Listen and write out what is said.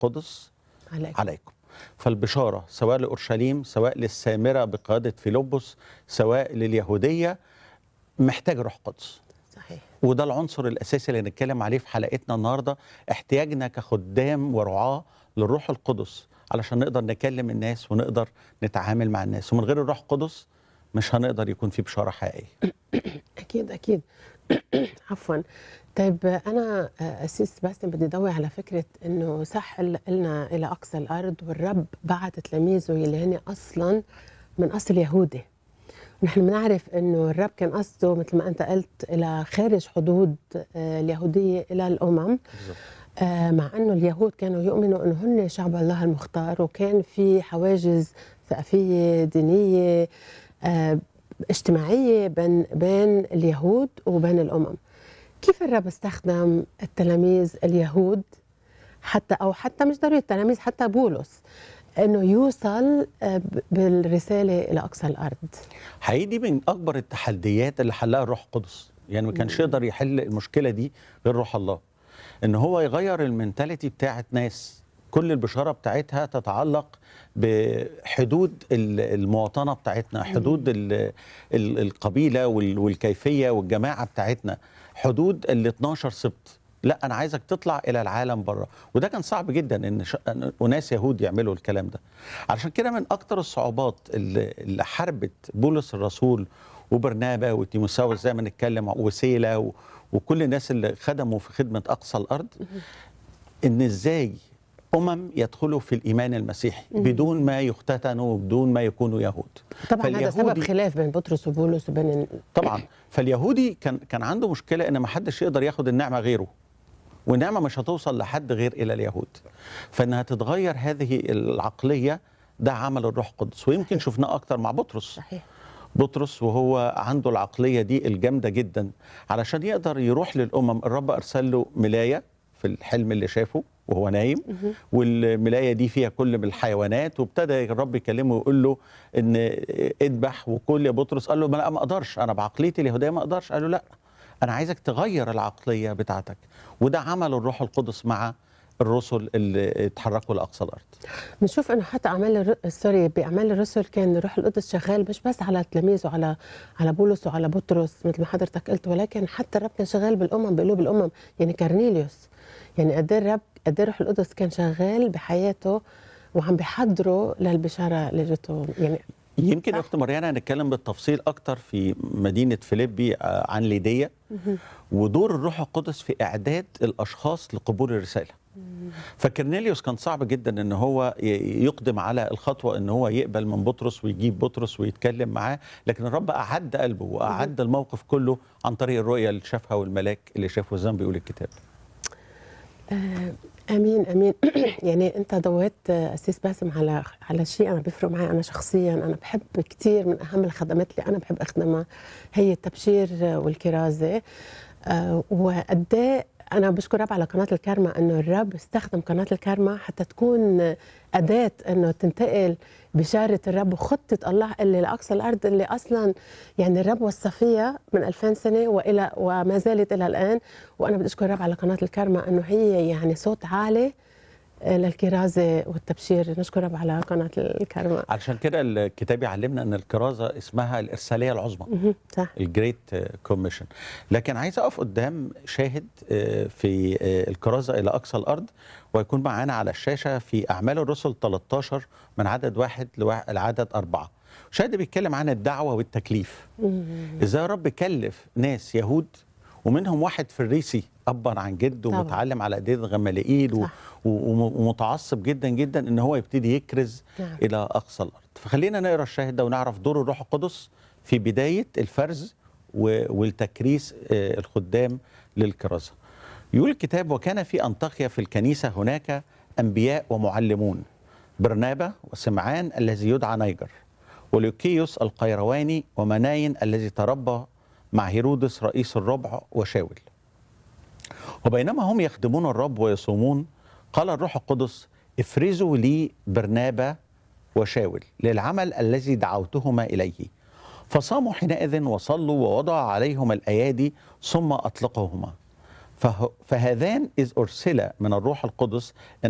القدس عليك عليكم فالبشارة سواء لأورشليم سواء للسامرة بقيادة فيلبس سواء لليهودية محتاج روح قدس صحيح وده العنصر الأساسي اللي هنتكلم عليه في حلقتنا النهاردة احتياجنا كخدام ورعاة للروح القدس علشان نقدر نكلم الناس ونقدر نتعامل مع الناس ومن غير الروح القدس مش هنقدر يكون في بشارة حقيقية اكيد اكيد عفوا طيب انا اسيس باسم بدي ضوي على فكره انه صح ال- قلنا الى اقصى الارض والرب بعت تلاميذه اللي هن اصلا من اصل يهودي نحن بنعرف انه الرب كان قصده مثل ما انت قلت الى خارج حدود آه، اليهوديه الى الامم آه، مع انه اليهود كانوا يؤمنوا انه هن شعب الله المختار وكان في حواجز ثقافيه دينيه آه، اجتماعيه بين بين اليهود وبين الامم كيف الرب استخدم التلاميذ اليهود حتى او حتى مش ضروري التلاميذ حتى بولس انه يوصل آه، ب- بالرساله الى اقصى الارض حقيقي دي من اكبر التحديات اللي حلها الروح القدس يعني ما كانش يقدر يحل المشكله دي غير روح الله ان هو يغير المنتاليتي بتاعت ناس كل البشاره بتاعتها تتعلق بحدود ال- المواطنه بتاعتنا حدود ال- ال- القبيله وال- والكيفيه والجماعه بتاعتنا حدود ال 12 سبط لا انا عايزك تطلع الى العالم بره وده كان صعب جدا ان ش... أن اناس يهود يعملوا الكلام ده علشان كده من اكتر الصعوبات اللي, اللي حاربت بولس الرسول وبرنابا وتيموساوس زي ما نتكلم وسيله و... وكل الناس اللي خدموا في خدمه اقصى الارض ان ازاي امم يدخلوا في الايمان المسيحي بدون ما يختتنوا وبدون ما يكونوا يهود طبعا هذا سبب فاليهودي- خلاف بين بطرس وبولس وبين ال- طبعا فاليهودي كان كان عنده مشكله ان ما حدش يقدر ياخد النعمه غيره والنعمه مش هتوصل لحد غير الى اليهود فانها تتغير هذه العقليه ده عمل الروح القدس ويمكن شفناه اكتر مع بطرس صحيح بطرس وهو عنده العقليه دي الجامده جدا علشان يقدر يروح للامم الرب ارسل له ملايه في الحلم اللي شافه وهو نايم والملايه دي فيها كل من الحيوانات وابتدى الرب يكلمه ويقول له ان اذبح وكل يا بطرس قال له ما لا ما اقدرش انا بعقليتي اليهوديه ما اقدرش قال له لا انا عايزك تغير العقليه بتاعتك وده عمل الروح القدس مع الرسل اللي اتحركوا لاقصى الارض بنشوف انه حتى اعمال الر... سوري باعمال الرسل كان الروح القدس شغال مش بس على تلاميذه على على بولس وعلى بطرس مثل ما حضرتك قلت ولكن حتى الرب كان شغال بالامم بقلوب الامم يعني كارنيليوس يعني قد ايه الرب قد ايه الروح القدس كان شغال بحياته وعم بيحضره للبشاره اللي جته يعني يمكن صح. اخت مريانا هنتكلم بالتفصيل اكتر في مدينه فيليبي آه، عن ليديا ودور الروح القدس في اعداد الاشخاص لقبول الرساله فكرنيليوس كان صعب جدا ان هو ي- يقدم على الخطوه ان هو يقبل من بطرس ويجيب بطرس ويتكلم معاه لكن الرب اعد قلبه واعد الموقف كله عن طريق الرؤيه اللي شافها والملاك اللي شافه زي ما بيقول الكتاب آه، امين امين يعني انت ضويت آه، اسيس باسم على على شيء انا بيفرق معي انا شخصيا انا بحب كثير من اهم الخدمات اللي انا بحب اخدمها هي التبشير آه، والكرازه آه، وقد إيه انا بشكر رب على قناه الكارما انه الرب استخدم قناه الكارما حتى تكون آه، اداه انه تنتقل بشاره الرب وخطه الله اللي لاقصى الارض اللي اصلا يعني الرب وصى فيها من 2000 سنه والى وما زالت الى الان وانا بدي اشكر الرب على قناه الكارما انه هي يعني صوت عالي آه، للكرازه والتبشير نشكر رب على قناه الكارما علشان كده الكتاب يعلمنا ان الكرازه اسمها الارساليه العظمى مهم، صح الجريت كوميشن لكن عايز اقف قدام شاهد آه، في آه، الكرازه الى اقصى الارض ويكون معانا على الشاشه في اعمال الرسل 13 من عدد واحد لوا- لعدد اربعه شاهد بيتكلم عن الدعوه والتكليف ازاي الرب كلف ناس يهود ومنهم واحد فريسي ابا عن جد طبعا. ومتعلم على ايدين غمالائيل و- صح. و- وم- ومتعصب جدا جدا ان هو يبتدي يكرز نعم. الى اقصى الارض فخلينا نقرا الشاهد ده ونعرف دور الروح القدس في بدايه الفرز و- والتكريس آه، الخدام للكرازه يقول الكتاب وكان في انطاكيا في الكنيسه هناك انبياء ومعلمون برنابا وسمعان الذي يدعى نيجر ولوكيوس القيرواني ومناين الذي تربى مع هيرودس رئيس الربع وشاول وبينما هم يخدمون الرب ويصومون قال الروح القدس افرزوا لي برنابا وشاول للعمل الذي دعوتهما اليه فصاموا حينئذ وصلوا ووضع عليهما الايادي ثم اطلقهما فه- فهذان اذ ارسل من الروح القدس